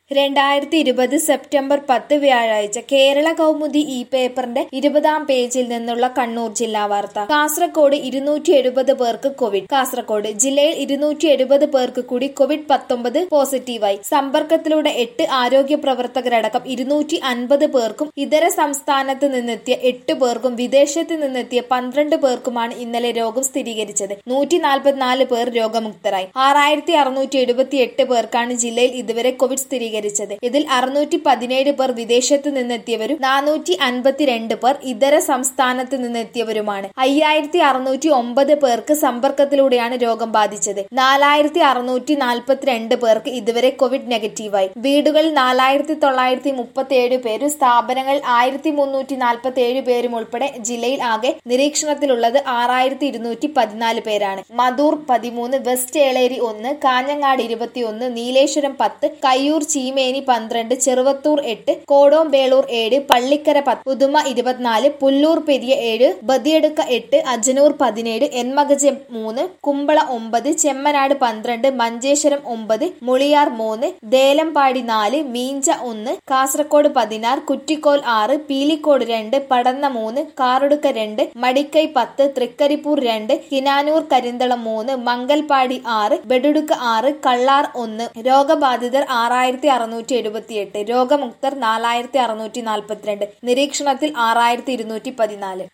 രണ്ടായിരത്തി ഇരുപത് സെപ്റ്റംബർ പത്ത് വ്യാഴാഴ്ച കേരള കൗമുദി ഈ പേപ്പറിന്റെ ഇരുപതാം പേജിൽ നിന്നുള്ള കണ്ണൂർ ജില്ലാ വാർത്ത കാസർകോട് ഇരുന്നൂറ്റി എഴുപത് പേർക്ക് കോവിഡ് കാസർകോട് ജില്ലയിൽ ഇരുന്നൂറ്റി എഴുപത് പേർക്ക് കൂടി കോവിഡ് പത്തൊമ്പത് പോസിറ്റീവായി സമ്പർക്കത്തിലൂടെ എട്ട് ആരോഗ്യ പ്രവർത്തകരടക്കം ഇരുന്നൂറ്റി അൻപത് പേർക്കും ഇതര സംസ്ഥാനത്ത് നിന്നെത്തിയ എട്ട് പേർക്കും വിദേശത്ത് നിന്നെത്തിയ പന്ത്രണ്ട് പേർക്കുമാണ് ഇന്നലെ രോഗം സ്ഥിരീകരിച്ചത് നൂറ്റി നാൽപ്പത്തിനാല് പേർ രോഗമുക്തരായി ആറായിരത്തി അറുന്നൂറ്റി എഴുപത്തി എട്ട് പേർക്കാണ് ജില്ലയിൽ ഇതുവരെ കോവിഡ് സ്ഥിരീകരിച്ചത് ഇതിൽ അറുന്നൂറ്റി പതിനേഴ് പേർ വിദേശത്ത് നിന്നെത്തിയവരും നാനൂറ്റി അൻപത്തിരണ്ട് പേർ ഇതര സംസ്ഥാനത്ത് നിന്നെത്തിയവരുമാണ് അയ്യായിരത്തി അറുന്നൂറ്റി ഒമ്പത് പേർക്ക് സമ്പർക്കത്തിലൂടെയാണ് രോഗം ബാധിച്ചത് നാലായിരത്തി അറുന്നൂറ്റി നാൽപ്പത്തിരണ്ട് പേർക്ക് ഇതുവരെ കോവിഡ് നെഗറ്റീവായി വീടുകളിൽ നാലായിരത്തി തൊള്ളായിരത്തി മുപ്പത്തി ഏഴ് പേരും സ്ഥാപനങ്ങളിൽ ആയിരത്തി മുന്നൂറ്റി നാൽപ്പത്തി ഏഴ് പേരും ഉൾപ്പെടെ ജില്ലയിൽ ആകെ നിരീക്ഷണത്തിലുള്ളത് ആറായിരത്തി ഇരുന്നൂറ്റി പതിനാല് പേരാണ് മധൂർ പതിമൂന്ന് വെസ്റ്റ് ഏളേരി ഒന്ന് കാഞ്ഞങ്ങാട് ഇരുപത്തിയൊന്ന് നീലേശ്വരം പത്ത് കയ്യൂർ ചീമേനി പന്ത്രണ്ട് ചെറുവത്തൂർ എട്ട് കോടോംബേളൂർ ഏഴ് പള്ളിക്കര പത്ത് പുതുമ ഇരുപത്തിനാല് പുല്ലൂർ പെരിയ ഏഴ് ബദിയടുക്ക എട്ട് അജനൂർ പതിനേഴ് എൻമകജ മൂന്ന് കുമ്പള ഒമ്പത് ചെമ്മനാട് പന്ത്രണ്ട് മഞ്ചേശ്വരം ഒമ്പത് മുളിയാർ മൂന്ന് ദേലമ്പാടി നാല് മീഞ്ച ഒന്ന് കാസർകോട് പതിനാറ് കുറ്റിക്കോൽ ആറ് പീലിക്കോട് രണ്ട് പടന്ന മൂന്ന് കാറൊടുക്ക രണ്ട് മടിക്കൈ പത്ത് തൃക്കരിപ്പൂർ രണ്ട് കിനാനൂർ കരിന്തളം മൂന്ന് മംഗൽപാടി ആറ് ബെഡുടുക്ക ആറ് കള്ളാർ ഒന്ന് രോഗബാധിതർ ആറായിരത്തി അറുന്നൂറ്റി എഴുപത്തിയെട്ട് രോഗമുക്തർ നാലായിരത്തി അറുന്നൂറ്റി നാൽപ്പത്തിരണ്ട് നിരീക്ഷണത്തിൽ ആറായിരത്തി ഇരുന്നൂറ്റി പതിനാല്